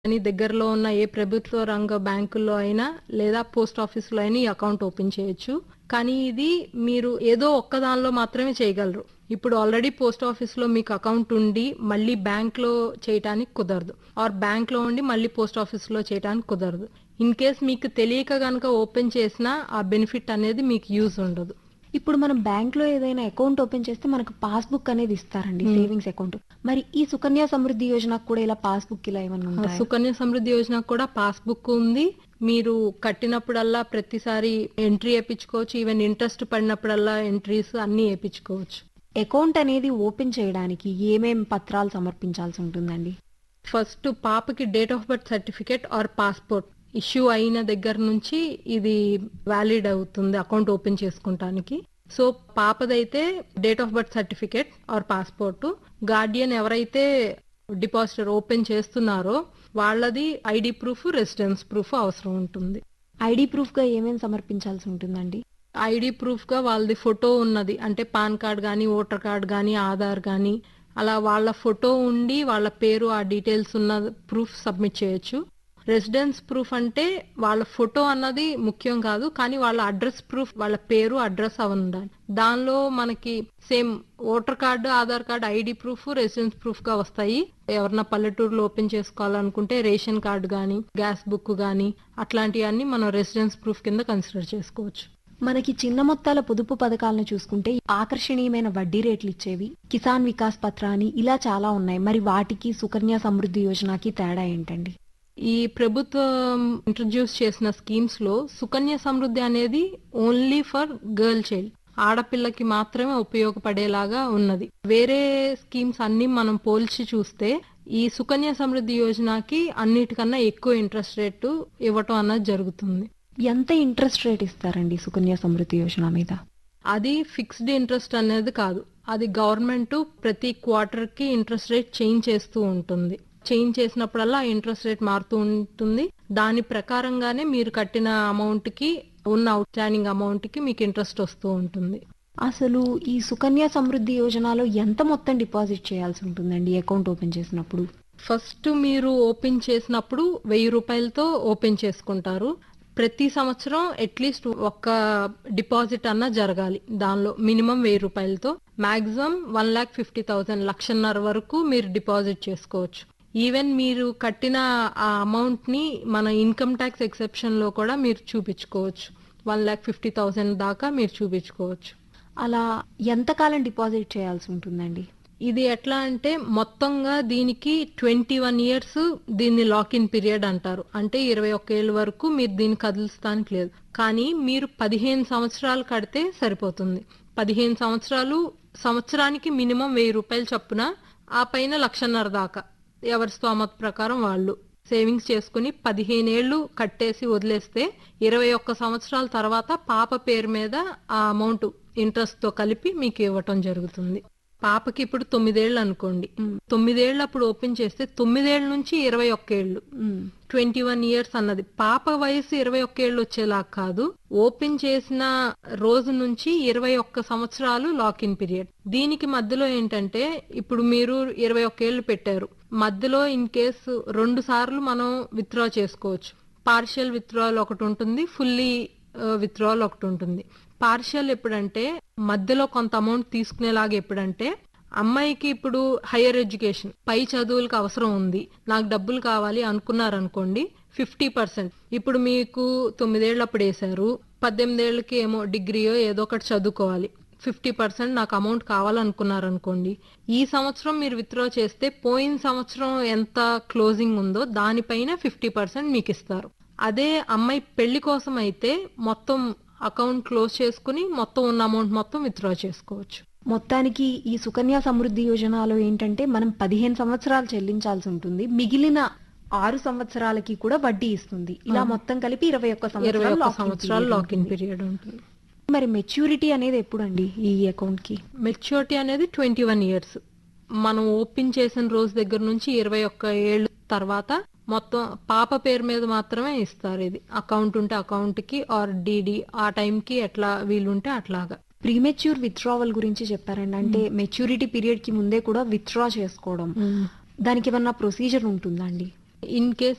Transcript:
అని దగ్గరలో ఉన్న ఏ ప్రభుత్వ రంగ బ్యాంకుల్లో అయినా లేదా పోస్ట్ ఆఫీసులో అయినా ఈ అకౌంట్ ఓపెన్ చేయొచ్చు కానీ ఇది మీరు ఏదో ఒక్క దానిలో మాత్రమే చేయగలరు ఇప్పుడు ఆల్రెడీ పోస్ట్ ఆఫీస్లో మీకు అకౌంట్ ఉండి మళ్ళీ బ్యాంక్లో చేయటానికి కుదరదు ఆర్ బ్యాంక్లో ఉండి మళ్ళీ పోస్ట్ ఆఫీస్లో చేయటానికి కుదరదు ఇన్ కేస్ మీకు తెలియక గనక ఓపెన్ చేసినా ఆ బెనిఫిట్ అనేది మీకు యూజ్ ఉండదు ఇప్పుడు మనం బ్యాంక్ లో ఏదైనా అకౌంట్ ఓపెన్ చేస్తే మనకు పాస్బుక్ అనేది ఇస్తారండి సేవింగ్స్ అకౌంట్ మరి ఈ సుకన్య సమృద్ధి యోజనకు కూడా ఇలా పాస్బుక్ ఇలా ఏమైనా ఆ ఉంటాయా సుకన్య సమృద్ధి యోజన కూడా పాస్బుక్ ఉంది మీరు కట్టినప్పుడల్లా ప్రతిసారి ఎంట్రీ వేయించుకోవచ్చు ఈవెన్ ఇంట్రెస్ట్ పడినప్పుడల్లా ఎంట్రీస్ అన్ని వేయించుకోవచ్చు అకౌంట్ అనేది ఓపెన్ చేయడానికి ఏమేం పత్రాలు సమర్పించాల్సి ఉంటుందండి ఫస్ట్ పాపకి date of birth certificate or passport issue అయిన దగ్గర నుంచి ఇది వ్యాలిడ్ అవుతుంది అకౌంట్ ఓపెన్ చేసుకుంటానికి సో పాపదైతే date of birth certificate or passport guardian ఎవరైతే డిపాజిటర్ ఓపెన్ చేస్తున్నారో వాళ్ళది ఐడి ప్రూఫ్ రెసిడెన్స్ ప్రూఫ్ అవసరం ఉంటుంది ఐడి ప్రూఫ్ గా ఏమేం సమర్పించాల్సి ఉంటుందండి ఐడి ప్రూఫ్ గా వాళ్ళది ఫోటో ఉన్నది అంటే పాన్ కార్డ్ కానీ ఓటర్ కార్డ్ కానీ ఆధార్ కానీ అలా వాళ్ళ ఫోటో ఉండి వాళ్ళ పేరు ఆ డీటెయిల్స్ ఉన్న ప్రూఫ్ సబ్మిట్ చేయొచ్చు రెసిడెన్స్ ప్రూఫ్ అంటే వాళ్ళ ఫోటో అన్నది ముఖ్యం కాదు కానీ వాళ్ళ అడ్రస్ ప్రూఫ్ వాళ్ళ పేరు అడ్రస్ అవి ఉండాలి దానిలో మనకి same voter card Aadhaar card ID proof residence proof గా వస్తాయి ఎవరన్నా పల్లెటూరులో ఓపెన్ చేసుకోవాలనుకుంటే రేషన్ కార్డు కానీ గ్యాస్ బుక్ కానీ అట్లాంటివన్నీ మనం రెసిడెన్స్ ప్రూఫ్ కింద కన్సిడర్ చేసుకోవచ్చు మనకి చిన్న మొత్తాల పొదుపు పథకాలను చూసుకుంటే ఆకర్షణీయమైన వడ్డీ రేట్లు ఇచ్చేవి కిసాన్ వికాస్ పత్ర అని ఇలా చాలా ఉన్నాయి మరి వాటికి సుకన్య సమృద్ధి యోజనకి తేడా ఏంటండి ఈ ప్రభుత్వం ఇంట్రడ్యూస్ చేసిన స్కీమ్స్ లో సుకన్య సమృద్ధి అనేది ఓన్లీ ఫర్ గర్ల్ చైల్డ్ ఆడపిల్లకి మాత్రమే ఉపయోగపడేలాగా ఉన్నది వేరే స్కీమ్స్ అన్ని మనం పోల్చి చూస్తే ఈ సుకన్య సమృద్ధి యోజనకి అన్నిటికన్నా ఎక్కువ ఇంట్రెస్ట్ రేటు ఇవ్వటం అన్నది జరుగుతుంది ఎంత ఇంట్రెస్ట్ రేట్ ఇస్తారండి సుకన్య సమృద్ధి యోజన మీద అది ఫిక్స్డ్ ఇంట్రెస్ట్ అనేది కాదు అది గవర్నమెంట్ ప్రతి క్వార్టర్ కి ఇంట్రెస్ట్ రేట్ చేంజ్ చేస్తూ ఉంటుంది చేంజ్ చేసినప్పుడల్లా ఇంట్రెస్ట్ రేట్ మారుతూ ఉంటుంది దాని ప్రకారంగానే మీరు కట్టిన అమౌంట్ కి ఉన్న అవుట్ స్టాండింగ్ అమౌంట్ కి మీకు ఇంట్రెస్ట్ వస్తూ ఉంటుంది అసలు ఈ సుకన్య సమృద్ధి యోజనలో ఎంత మొత్తం డిపాజిట్ చేయాల్సి ఉంటుందండి అకౌంట్ ఓపెన్ చేసినప్పుడు ఫస్ట్ మీరు ఓపెన్ చేసినప్పుడు వెయ్యి రూపాయలతో ఓపెన్ చేసుకుంటారు ప్రతి సంవత్సరం అట్లీస్ట్ ఒక్క డిపాజిట్ అన్నా జరగాలి దానిలో మినిమం వెయ్యి రూపాయలతో maximum one lakh fifty thousand లక్షన్నర వరకు మీరు డిపాజిట్ చేసుకోవచ్చు ఈవెన్ మీరు కట్టిన ఆ అమౌంట్ ని మన ఇన్కమ్ ట్యాక్స్ ఎక్సెప్షన్ లో కూడా మీరు చూపించుకోవచ్చు వన్ లాక్ ఫిఫ్టీ థౌసండ్ దాకా మీరు చూపించుకోవచ్చు అలా ఎంతకాలం డిపాజిట్ చేయాల్సి ఉంటుందండి ఇది ఎట్లా అంటే మొత్తంగా దీనికి ట్వంటీ వన్ ఇయర్స్ దీన్ని లాక్ ఇన్ పీరియడ్ అంటారు అంటే ఇరవై ఒక్క ఏళ్ళ వరకు మీరు దీన్ని కదిలిస్తానికి లేదు కానీ మీరు పదిహేను సంవత్సరాలు కడితే సరిపోతుంది పదిహేను సంవత్సరాలు సంవత్సరానికి మినిమం వెయ్యి రూపాయలు చొప్పున ఆ పైన లక్షన్నర దాకా ఎవరి స్తోమత ప్రకారం వాళ్ళు సేవింగ్స్ చేసుకుని పదిహేనేళ్లు కట్టేసి వదిలేస్తే ఇరవై ఒక్క సంవత్సరాల తర్వాత పాప పేరు మీద ఆ అమౌంట్ ఇంట్రెస్ట్ తో కలిపి మీకు ఇవ్వటం జరుగుతుంది పాపకి ఇప్పుడు తొమ్మిదేళ్ళు అనుకోండి తొమ్మిదేళ్ళు అప్పుడు ఓపెన్ చేస్తే తొమ్మిదేళ్ల నుంచి ఇరవై ఒక్కేళ్ళు ట్వంటీ వన్ ఇయర్స్ అన్నది పాప వయసు ఇరవై ఒక్కేళ్ళు వచ్చేలా కాదు ఓపెన్ చేసిన రోజు నుంచి ఇరవై ఒక్క సంవత్సరాలు లాక్ ఇన్ పీరియడ్ దీనికి మధ్యలో ఏంటంటే ఇప్పుడు మీరు ఇరవై ఒక్కేళ్ళు పెట్టారు మధ్యలో ఇన్ కేసు రెండు సార్లు మనం విత్డ్రా చేసుకోవచ్చు పార్షియల్ విత్డ్రాల్ ఒకటి ఉంటుంది ఫుల్లీ విత్డ్రాల్ ఒకటి ఉంటుంది పార్షియల్ ఎప్పుడంటే మధ్యలో కొంత అమౌంట్ తీసుకునేలాగా ఎప్పుడంటే అమ్మాయికి ఇప్పుడు హైయర్ ఎడ్యుకేషన్ పై చదువులకు అవసరం ఉంది నాకు డబ్బులు కావాలి అనుకున్నారనుకోండి ఫిఫ్టీ పర్సెంట్ ఇప్పుడు మీకు తొమ్మిదేళ్ళు అప్పుడు వేశారు పద్దెనిమిదేళ్ళకి ఏమో డిగ్రీయో ఏదో ఒకటి చదువుకోవాలి ఫిఫ్టీ పర్సెంట్ నాకు అమౌంట్ కావాలనుకున్నారనుకోండి ఈ సంవత్సరం మీరు విత్డ్రా చేస్తే పోయిన సంవత్సరం ఎంత క్లోజింగ్ ఉందో దానిపైన ఫిఫ్టీ పర్సెంట్ మీకు ఇస్తారు అదే అమ్మాయి పెళ్లి కోసం అయితే మొత్తం అకౌంట్ క్లోజ్ చేసుకుని మొత్తం ఉన్న అమౌంట్ మొత్తం విత్డ్రా చేసుకోవచ్చు మొత్తానికి ఈ సుకన్య సమృద్ధి యోజనలో ఏంటంటే మనం పదిహేను సంవత్సరాలు చెల్లించాల్సి ఉంటుంది మిగిలిన ఆరు సంవత్సరాలకి కూడా వడ్డీ ఇస్తుంది ఇలా మొత్తం కలిపి ఇరవై ఒక్క ఇరవై సంవత్సరాలు ఒక్క lock-in సంవత్సరాలు period లాక్ ఇన్ ఉంటుంది. పీరియడ్ ఉంటుంది మరి మెచ్యూరిటీ అనేది ఎప్పుడండి ఈ అకౌంట్ కి మెచ్యూరిటీ అనేది ట్వంటీ వన్ ఇయర్స్ మనం ఓపెన్ చేసిన రోజు దగ్గర నుంచి ఇరవై ఒక్క ఏళ్ళ తర్వాత మొత్తం పాప పేరు మీద మాత్రమే ఇస్తారు ఇది అకౌంట్ ఉంటే అకౌంట్ కి ఆర్ డిడి ఆ టైం కి ఎట్లా వీలుంటే అట్లాగా ప్రీమెచ్యూర్ విత్డ్రావల్ గురించి చెప్పారండి అంటే మెచ్యూరిటీ పీరియడ్ కి ముందే కూడా విత్డ్రా చేసుకోవడం దానికి ఏమన్నా ప్రొసీజర్ ఉంటుందా అండి ఇన్ కేస్